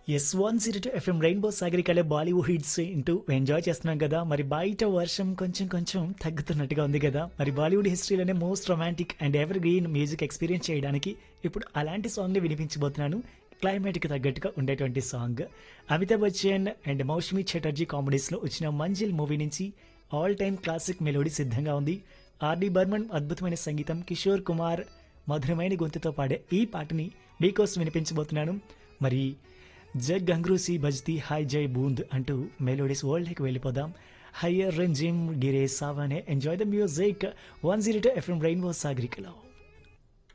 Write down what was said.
yes one zero two FM rainbow సాగరికలే Bollywood hits into enjoy చేస్తున్నాం కదా మరి బయట వర్షం కొంచెం కొంచెం తగ్గుతున్నట్టుగా ఉంది కదా మరి బాలీవుడ్ హిస్టరీలోనే most romantic and evergreen music experience చేయడానికి ఇప్పుడు అలాంటి సాంగ్ని వినిపించబోతున్నాను క్లైమేట్కి తగ్గట్టుగా ఉండేటువంటి సాంగ్ అమితాబ్ బచ్చన్ అండ్ మౌష్మి చటర్జీ కామెడీస్లో వచ్చిన మంజిల్ మూవీ నుంచి ఆల్ టైమ్ క్లాసిక్ మెలోడీ సిద్ధంగా ఉంది ఆర్డి బర్మన్ అద్భుతమైన సంగీతం కిషోర్ కుమార్ మధురమైన గొంతుతో పాడే ఈ పాటని మీకోసం వినిపించబోతున్నాను మరి జగ్ గంగ్రూసి బజ్తి హాయ్ జై బూంద్ అంటూ మెలోడీస్ వరల్డ్కి వెళ్ళిపోదాం హయ్యర్ రంజిమ్ గిరే సావనే enjoy the music one zero two FM rainbow సాగరికలో